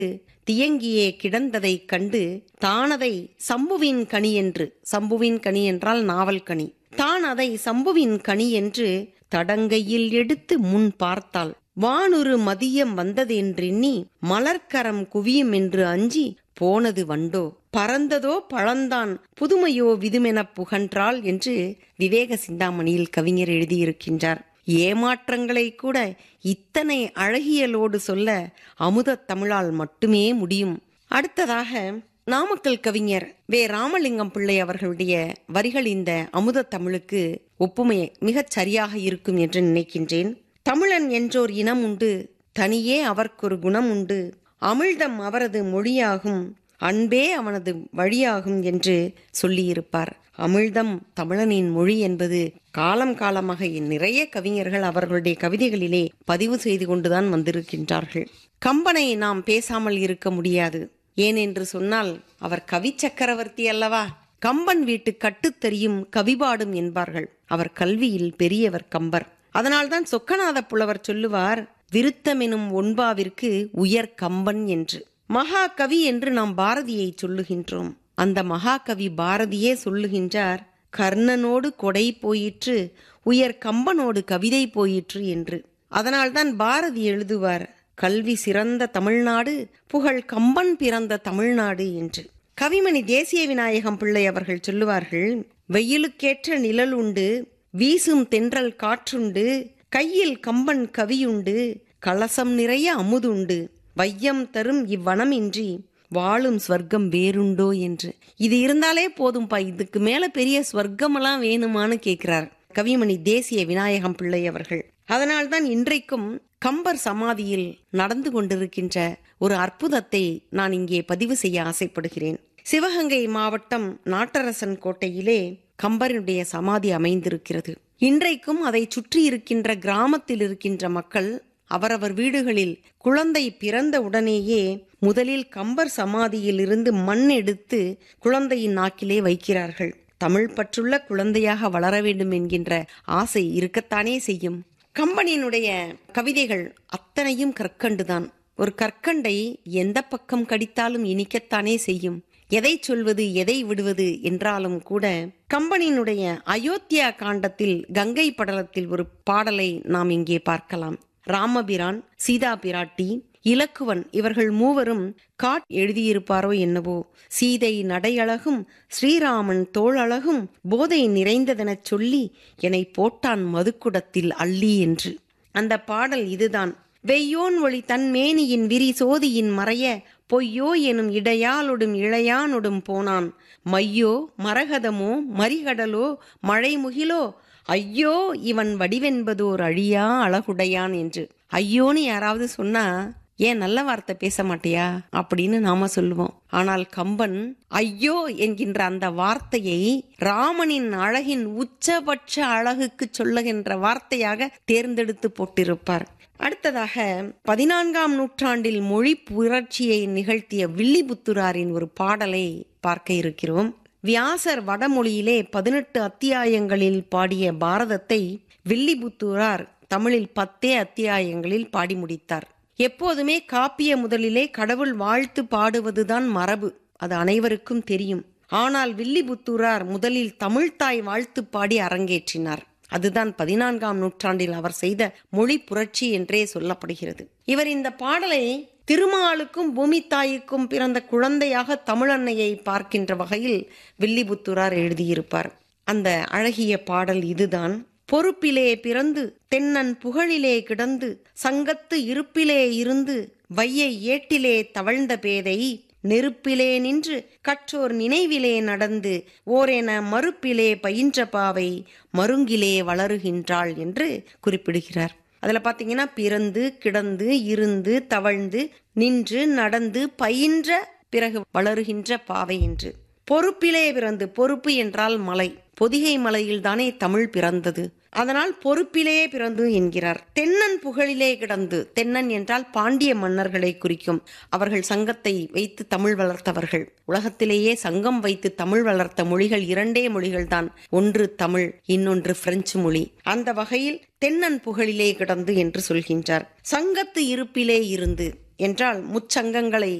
தியங்கியே கிடந்ததைக் கண்டு தானதை சம்புவின் கனி என்று சம்புவின் கனி என்றால் நாவல் கனி தான் அதை சம்புவின் கனி என்று தடங்கையில் எடுத்து முன் பார்த்தாள் வானுரு மதியம் வந்ததென்றெண்ணி மலர்க்கரம் குவியும் என்று அஞ்சி போனது வண்டோ பறந்ததோ பழந்தான் புதுமையோ விதுமெனப் புகன்றாள் என்று விவேக சிந்தாமணியில் கவிஞர் எழுதியிருக்கின்றார் ஏமாற்றங்களை கூட இத்தனை அழகியலோடு சொல்ல அமுதத் தமிழால் மட்டுமே முடியும் அடுத்ததாக நாமக்கல் கவிஞர் வே ராமலிங்கம் பிள்ளை அவர்களுடைய வரிகள் இந்த அமுத தமிழுக்கு ஒப்புமை மிகச் சரியாக இருக்கும் என்று நினைக்கின்றேன் தமிழன் என்றோர் இனம் உண்டு தனியே அவர்க்கொரு குணம் உண்டு அமிழ்தம் அவரது மொழியாகும் அன்பே அவனது வழியாகும் என்று சொல்லியிருப்பார் அமிழ்தம் தமிழனின் மொழி என்பது காலம் காலமாக நிறைய கவிஞர்கள் அவர்களுடைய கவிதைகளிலே பதிவு செய்து கொண்டுதான் வந்திருக்கின்றார்கள் கம்பனை நாம் பேசாமல் இருக்க முடியாது ஏனென்று சொன்னால் அவர் கவி சக்கரவர்த்தி அல்லவா கம்பன் வீட்டு கட்டுத்தறியும் கவிபாடும் என்பார்கள் அவர் கல்வியில் பெரியவர் கம்பர் அதனால்தான் சொக்கநாத புலவர் சொல்லுவார் விருத்தமெனும் ஒன்பாவிற்கு உயர் கம்பன் என்று மகாகவி என்று நாம் பாரதியை சொல்லுகின்றோம் அந்த மகாகவி பாரதியே சொல்லுகின்றார் கர்ணனோடு கொடை போயிற்று உயர் கம்பனோடு கவிதை போயிற்று என்று அதனால்தான் பாரதி எழுதுவார் கல்வி சிறந்த தமிழ்நாடு புகழ் கம்பன் பிறந்த தமிழ்நாடு என்று கவிமணி தேசிய விநாயகம் பிள்ளை அவர்கள் சொல்லுவார்கள் வெயிலுக்கேற்ற நிழல் உண்டு வீசும் தென்றல் காற்றுண்டு கையில் கம்பன் கவியுண்டு கலசம் நிறைய அமுதுண்டு வையம் தரும் இவ்வனமின்றி வாழும் ஸ்வர்க்கம் வேறுண்டோ என்று இது இருந்தாலே போதும்பா இதுக்கு மேல பெரிய ஸ்வர்க்கமெல்லாம் வேணுமான்னு கேட்கிறார் கவிமணி தேசிய விநாயகம் பிள்ளை அவர்கள் அதனால்தான் இன்றைக்கும் கம்பர் சமாதியில் நடந்து கொண்டிருக்கின்ற ஒரு அற்புதத்தை நான் இங்கே பதிவு செய்ய ஆசைப்படுகிறேன் சிவகங்கை மாவட்டம் நாட்டரசன் கோட்டையிலே கம்பரினுடைய சமாதி அமைந்திருக்கிறது இன்றைக்கும் அதை சுற்றி இருக்கின்ற கிராமத்தில் இருக்கின்ற மக்கள் அவரவர் வீடுகளில் குழந்தை பிறந்த உடனேயே முதலில் கம்பர் சமாதியில் இருந்து மண் எடுத்து குழந்தையின் நாக்கிலே வைக்கிறார்கள் தமிழ் பற்றுள்ள குழந்தையாக வளர வேண்டும் என்கின்ற ஆசை இருக்கத்தானே செய்யும் கம்பனினுடைய கவிதைகள் அத்தனையும் கற்கண்டுதான் ஒரு கற்கண்டை எந்த பக்கம் கடித்தாலும் இனிக்கத்தானே செய்யும் எதை சொல்வது எதை விடுவது என்றாலும் கூட கம்பனினுடைய அயோத்தியா காண்டத்தில் கங்கை படலத்தில் ஒரு பாடலை நாம் இங்கே பார்க்கலாம் ராமபிரான் சீதா பிராட்டி இலக்குவன் இவர்கள் மூவரும் காட் எழுதியிருப்பாரோ என்னவோ சீதை நடையழகும் ஸ்ரீராமன் தோளழகும் போதை நிறைந்ததெனச் சொல்லி என்னை போட்டான் மதுக்குடத்தில் அள்ளி என்று அந்த பாடல் இதுதான் வெய்யோன் ஒளி தன் மேனியின் விரி சோதியின் மறைய பொய்யோ எனும் இடையாலொடும் இளையானொடும் போனான் மையோ மரகதமோ மரிகடலோ மழைமுகிலோ ஐயோ இவன் வடிவென்பதோர் அழியா அழகுடையான் என்று ஐயோன்னு யாராவது சொன்னா ஏன் நல்ல வார்த்தை பேச மாட்டியா அப்படின்னு நாம சொல்லுவோம் ஆனால் கம்பன் ஐயோ என்கின்ற அந்த வார்த்தையை ராமனின் அழகின் உச்சபட்ச அழகுக்கு சொல்லுகின்ற வார்த்தையாக தேர்ந்தெடுத்து போட்டிருப்பார் அடுத்ததாக பதினான்காம் நூற்றாண்டில் மொழி புரட்சியை நிகழ்த்திய வில்லிபுத்துராரின் ஒரு பாடலை பார்க்க இருக்கிறோம் வியாசர் வடமொழியிலே பதினெட்டு அத்தியாயங்களில் பாடிய பாரதத்தை வில்லிபுத்தூரார் தமிழில் பத்தே அத்தியாயங்களில் பாடி முடித்தார் எப்போதுமே காப்பிய முதலிலே கடவுள் வாழ்த்து பாடுவதுதான் மரபு அது அனைவருக்கும் தெரியும் ஆனால் வில்லிபுத்தூரார் முதலில் தமிழ்தாய் வாழ்த்து பாடி அரங்கேற்றினார் அதுதான் பதினான்காம் நூற்றாண்டில் அவர் செய்த மொழி புரட்சி என்றே சொல்லப்படுகிறது இவர் இந்த பாடலை திருமாலுக்கும் பூமித்தாய்க்கும் பிறந்த குழந்தையாக தமிழன்னையை பார்க்கின்ற வகையில் வில்லிபுத்தூரார் எழுதியிருப்பார் அந்த அழகிய பாடல் இதுதான் பொறுப்பிலே பிறந்து தென்னன் புகழிலே கிடந்து சங்கத்து இருப்பிலே இருந்து வையை ஏட்டிலே தவழ்ந்த பேதை நெருப்பிலே நின்று கற்றோர் நினைவிலே நடந்து ஓரென மறுப்பிலே பயின்ற பாவை மருங்கிலே வளருகின்றாள் என்று குறிப்பிடுகிறார் அதுல பாத்தீங்கன்னா பிறந்து கிடந்து இருந்து தவழ்ந்து நின்று நடந்து பயின்ற பிறகு வளருகின்ற பாவை என்று பொறுப்பிலே பிறந்து பொறுப்பு என்றால் மலை பொதிகை மலையில் தானே தமிழ் பிறந்தது அதனால் பொறுப்பிலே பிறந்து என்கிறார் தென்னன் புகழிலே கிடந்து தென்னன் என்றால் பாண்டிய மன்னர்களை குறிக்கும் அவர்கள் சங்கத்தை வைத்து தமிழ் வளர்த்தவர்கள் உலகத்திலேயே சங்கம் வைத்து தமிழ் வளர்த்த மொழிகள் இரண்டே மொழிகள் தான் ஒன்று தமிழ் இன்னொன்று பிரெஞ்சு மொழி அந்த வகையில் தென்னன் புகழிலே கிடந்து என்று சொல்கின்றார் சங்கத்து இருப்பிலே இருந்து என்றால் முச்சங்கங்களை